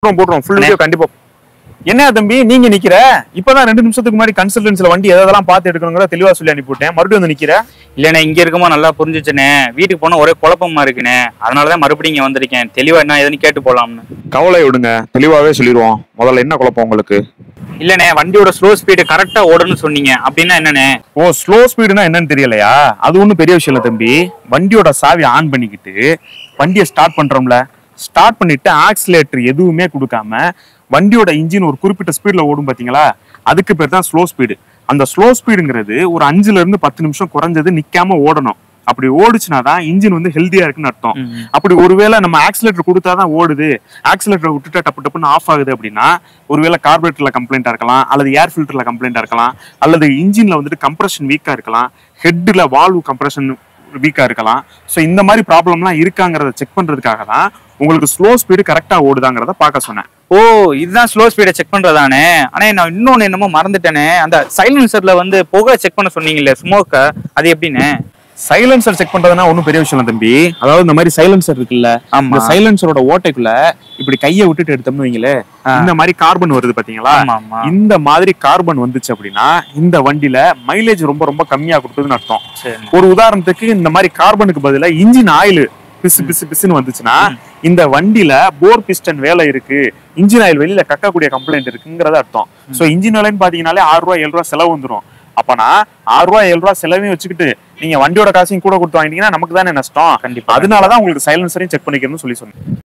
போட்டுருவோம் போட்டுருவோம் full video கண்டிப்பா என்ன தம்பி நீங்க நிக்கிற இப்பதான் ரெண்டு நிமிஷத்துக்கு முன்னாடி கன்சல்டன்ஸ்ல வண்டி எதெல்லாம் பார்த்து எடுக்கணுங்கிற தெளிவா சொல்லி அனுப்பிவிட்டேன் மறுபடியும் வந்து நிக்கிற இல்லண்ணே இங்க இருக்குமோ நல்லா புரிஞ்சுச்சுண்ணே வீட்டுக்கு போனா ஒரே குழப்பமா இருக்குண்ணே அதனாலதான் மறுபடியும் இங்க வந்திருக்கேன் தெளிவா என்ன ஏதுன்னு கேட்டு போலாம்னு கவலை விடுங்க தெளிவாவே சொல்லிடுவோம் முதல்ல என்ன குழப்பம் உங்களுக்கு இல்லண்ணே வண்டியோட ஸ்லோ ஸ்பீடு கரெக்டா ஓடணும்னு சொன்னீங்க அப்படின்னா என்னண்ணே ஓ ஸ்லோ ஸ்பீடுனா என்னன்னு தெரியலையா அது ஒன்றும் பெரிய விஷயம் இல்லை தம்பி வண்டியோட சாவி ஆன் பண்ணிக்கிட்டு வண்டியை ஸ்டார்ட் பண்றோம்ல ஸ்டார்ட் பண்ணிட்டு ஆக்சிலேட்டர் எதுவுமே கொடுக்காம வண்டியோட இன்ஜின் ஒரு குறிப்பிட்ட ஸ்பீட்ல ஓடும் பாத்தீங்களா அதுக்கு பேர் தான் ஸ்லோ ஸ்பீடு அந்த ஸ்லோ ஸ்பீடுங்கிறது ஒரு அஞ்சுல இருந்து பத்து நிமிஷம் குறைஞ்சது நிக்காம ஓடணும் அப்படி ஓடுச்சுனா தான் இன்ஜின் வந்து ஹெல்தியா இருக்குன்னு அர்த்தம் அப்படி ஒருவேளை நம்ம ஆக்சிலேட்டர் கொடுத்தாதான் ஓடுது ஆக்சிலேட்டர் விட்டுட்டா டப்பு டப்புன்னு ஆஃப் ஆகுது அப்படின்னா ஒருவேளை கார்பரேட்டர்ல கம்ப்ளைண்டா இருக்கலாம் அல்லது ஏர் ஃபில்டர்ல கம்ப்ளைண்டா இருக்கலாம் அல்லது இன்ஜின்ல வந்துட்டு கம்ப்ரஷன் வீக்கா இருக்கலாம் ஹெட்ல வால்வு கம்ப்ரஷன் வீக்கா இருக்கலாம் ஸோ இந்த மாதிரி ப்ராப்ளம்லாம் இருக்காங்கிறத செக் பண்றதுக்காக தான் உங்களுக்கு ஸ்லோ ஸ்பீடு கரெக்டா ஓடுதாங்கிறத பார்க்க சொன்னேன் ஓ இதுதான் ஸ்லோ ஸ்பீடை செக் பண்றதானே ஆனா நான் இன்னொன்னு என்னமோ மறந்துட்டேனே அந்த சைலன்சர்ல வந்து புகை செக் பண்ண சொன்னீங்கல்ல ஸ்மோக்க அது எப்படின்னு சைலன்சர் செக் பண்றதுனா ஒன்றும் பெரிய விஷயம் இல்லை தம்பி அதாவது இந்த மாதிரி சைலன்சர் இருக்குல்ல ஆமா. இந்த சைலன்சரோட ஓட்டைக்குள்ள இப்படி கையை விட்டுட்டு எடுத்தோம்னு வைங்களே இந்த மாதிரி கார்பன் வருது பாத்தீங்களா ஆமா ஆமா இந்த மாதிரி கார்பன் வந்துச்சு அப்படின்னா இந்த வண்டியில மைலேஜ் ரொம்ப ரொம்ப கம்மியா கொடுத்ததுன்னு அர்த்தம் சரி ஒரு உதாரணத்துக்கு இந்த மாதிரி கார்பனுக்கு பதிலா இன்ஜின் ஆயில் பிசு பிசு பிசுன்னு வந்துச்சுன்னா இந்த வண்டியில போர் பிஸ்டன் வேலை இருக்கு இன்ஜின் ஆயில் வெளியில கக்கக்கூடிய கம்ப்ளைண்ட் இருக்குங்கிறத அர்த்தம் சோ இன்ஜின் ஆயில்னு பாத்தீங்கன்னாலே ஆறு ரூபாய் ஏழு ரூபாய் செலவு வந்துரும் அப்பனா ஆறு ரூபாய் ஏழு ரூபாய் செலவையும் வச்சுக்கிட்டு நீங்க வண்டியோட காசையும் கூட கொடுத்து வாங்கிட்டீங்கன்னா நமக்கு தானே நஷ்டம் கண்டிப்பா. அதனாலதான் உங்களுக்கு சைலன்சரையும் செக் பண்ணிக்கணும்னு சொல்லி சொன்னேன்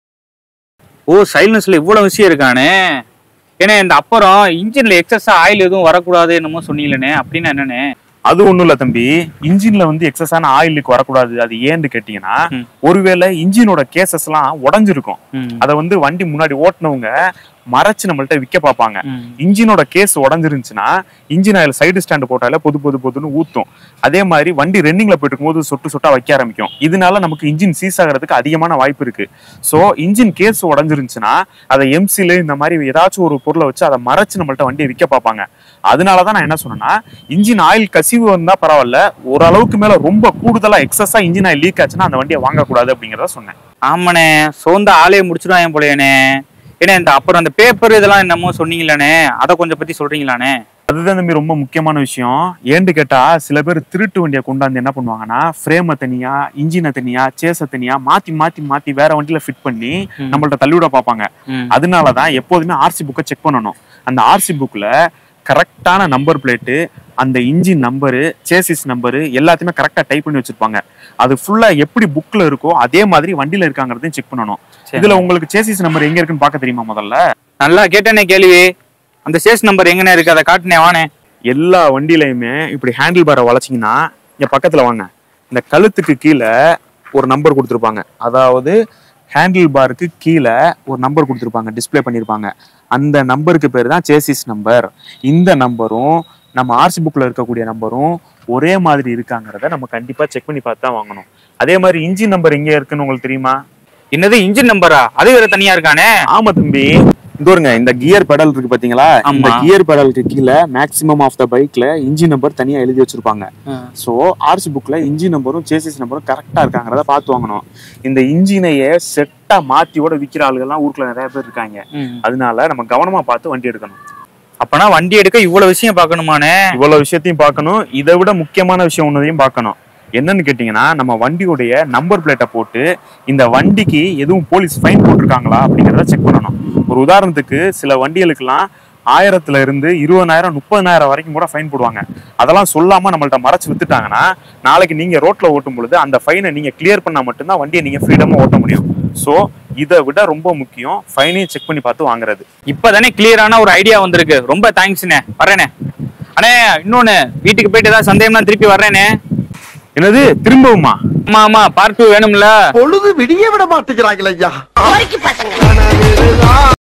ஓ சைலன்ஸ்ல இவ்வளவு விஷயம் இருக்கானே ஏன்னா இந்த அப்புறம் இன்ஜின்ல எக்ஸஸா ஆயில் எதுவும் வரக்கூடாது என்னமோ சொன்னீங்களே அப்படின்னு என்னண்ணே அது ஒண்ணும் இல்ல தம்பி இன்ஜின்ல வந்து எக்ஸஸான ஆயிலுக்கு வரக்கூடாது அது ஏன்னு கேட்டீங்கன்னா ம். ஒருவேளை இன்ஜினோட கேசஸ் எல்லாம் உடஞ்சிருக்கும் ம். அத வந்து வண்டி முன்னாடி ஓட்டுனவங்க மறைச்சு நம்மள்ட்ட விற்க பார்ப்பாங்க ம். இன்ஜினோட கேஸ் உடஞ்சிருந்துச்சுன்னா இன்ஜின் ஆயில் சைடு ஸ்டாண்ட் போட்டாலே பொது பொது பொதுன்னு ஊத்தும் அதே மாதிரி வண்டி ரன்னிங்ல போயிட்டு இருக்கும்போது சொட்டு சொட்டா வைக்க ஆரம்பிக்கும் இதனால நமக்கு இன்ஜின் சீஸ் ஆகிறதுக்கு அதிகமான வாய்ப்பு இருக்கு சோ இன்ஜின் கேஸ் உடஞ்சிருந்துச்சுன்னா அதை எம்சில இந்த மாதிரி ஏதாச்சும் ஒரு பொருளை வச்சு அதை மறைச்சு நம்மள்ட்ட வண்டியை விற்க பார்ப்பாங்க அதனாலதான் நான் என்ன சொன்னேன்னா இன்ஜின் ஆயில் கசிவு வந்தா பரவாயில்ல ஓரளவுக்கு மேல ரொம்ப கூடுதலா எக்ஸஸா இன்ஜின் ஆயில் லீக் ஆச்சுன்னா அந்த வண்டியை வாங்கக்கூடாது அப்படிங்கிறத சொன்னேன் ஆமாண்ணே சோர்ந்த ஆளைய முடிச்சிடுவாங்க போலயேண்ணே ஏன்னா இந்த அப்புறம் அந்த பேப்பர் இதெல்லாம் என்னமோ சொன்னீங்களாண்ணே அதை கொஞ்சம் பத்தி சொல்றீங்களாண்ணே அதுதான் தம்பி ரொம்ப முக்கியமான விஷயம் ஏன்னு கேட்டா சில பேர் திருட்டு வண்டியை கொண்டாந்து என்ன பண்ணுவாங்கன்னா ஃப்ரேமை தனியா இன்ஜினை தனியா சேஸை தனியா மாத்தி மாத்தி மாத்தி வேற வண்டியில ஃபிட் பண்ணி ம். நம்மள்ட்ட தள்ளிவிட பார்ப்பாங்க ம். அதனாலதான் எப்போதுமே ஆர்சி புக்கை செக் பண்ணணும் அந்த ஆர்சி புக்ல கரெக்டான நம்பர் பிளேட்டு அந்த இன்ஜின் நம்பரு சேசிஸ் நம்பரு எல்லாத்தையுமே கரெக்டா டைப் பண்ணி வச்சிருப்பாங்க அது ஃபுல்லா எப்படி புக்ல இருக்கோ அதே மாதிரி வண்டியில இருக்காங்கிறதையும் செக் பண்ணணும் சரி. இதுல உங்களுக்கு சேசிஸ் நம்பர் எங்க இருக்குன்னு பார்க்க தெரியுமா முதல்ல நல்லா கேட்டேனே கேள்வி அந்த சேஸ் நம்பர் எங்கண்ணே இருக்கு அதை காட்டுனே வானே எல்லா வண்டியிலையுமே இப்படி ஹேண்டில் பாரை வளைச்சிங்கன்னா இங்க பக்கத்துல வாங்க இந்த கழுத்துக்கு கீழே ஒரு நம்பர் கொடுத்துருப்பாங்க அதாவது ஹேண்டில் பாருக்கு கீழே ஒரு நம்பர் கொடுத்துருப்பாங்க டிஸ்ப்ளே பண்ணியிருப்பாங்க அந்த நம்பருக்கு பேர் தான் சேசிஸ் நம்பர் இந்த நம்பரும் நம்ம ஆர்சி புக்கில் இருக்கக்கூடிய நம்பரும் ஒரே மாதிரி இருக்காங்கிறத நம்ம கண்டிப்பாக செக் பண்ணி பார்த்து தான் வாங்கணும் அதே மாதிரி இன்ஜின் நம்பர் எங்கே இருக்குன்னு உங்களுக்கு தெரியுமா என்னது இன்ஜின் நம்பரா அது வேற தனியா இருக்கானே ஆமா தம்பி இந்த ஒருங்க இந்த கியர் பெடல் இருக்கு பாத்தீங்களா இந்த ஆமா. கியர் பெடலுக்கு கீழே மேக்ஸிமம் ஆஃப் த பைக்ல இன்ஜின் நம்பர் தனியா எழுதி வச்சிருப்பாங்க சோ ஆர்சி புக்ல இன்ஜின் நம்பரும் சேசிஸ் நம்பரும் கரெக்டா இருக்காங்கிறத பார்த்து வாங்கணும் இந்த இன்ஜினையே செட்டா மாத்தியோட விக்கிற ஆளுகள்லாம் ஊருக்குள்ள நிறைய பேர் இருக்காங்க அதனால நம்ம கவனமா பார்த்து வண்டி எடுக்கணும் அப்பனா வண்டி எடுக்க இவ்வளவு விஷயம் பார்க்கணுமானே இவ்வளவு விஷயத்தையும் பார்க்கணும் இதை விட முக்கியமான விஷயம் ஒன்னதையும் பார்க்கணும் என்னன்னு கேட்டீங்கன்னா நம்ம வண்டியுடைய நம்பர் பிளேட்டை போட்டு இந்த வண்டிக்கு எதுவும் போலீஸ் ஃபைன் போட்டிருக்காங்களா அப்படிங்கிறத செக் பண்ணணும் ஒரு உதாரணத்துக்கு சில வண்டிகளுக்கெல்லாம் ஆயிரத்துல இருந்து இருபதாயிரம் முப்பதாயிரம் வரைக்கும் கூட ஃபைன் போடுவாங்க அதெல்லாம் சொல்லாம நம்மள்ட்ட மறைச்சு வித்துட்டாங்கன்னா நாளைக்கு நீங்க ரோட்ல ஓட்டும் பொழுது அந்த ஃபைனை நீங்க கிளியர் பண்ணா மட்டும்தான் வண்டியை நீங்க ஃப்ரீடமா ஓட்ட முடியும் ஸோ இதை விட ரொம்ப முக்கியம் ஃபைனையும் செக் பண்ணி பார்த்து வாங்குறது இப்பதானே கிளியரான ஒரு ஐடியா வந்திருக்கு ரொம்ப தேங்க்ஸ்ண்ணே வரேனே அண்ணே இன்னொன்னு வீட்டுக்கு போயிட்டு ஏதாவது சந்தேகம்னா திருப்பி வர்றேனே என்னது திரும்பவுமா ஆமா ஆமா பார்ட் டூ வேணும்ல பொழுது விடிய விட மாட்டேங்கிறாங்களே ஐயா பொறுக்கி பசங்க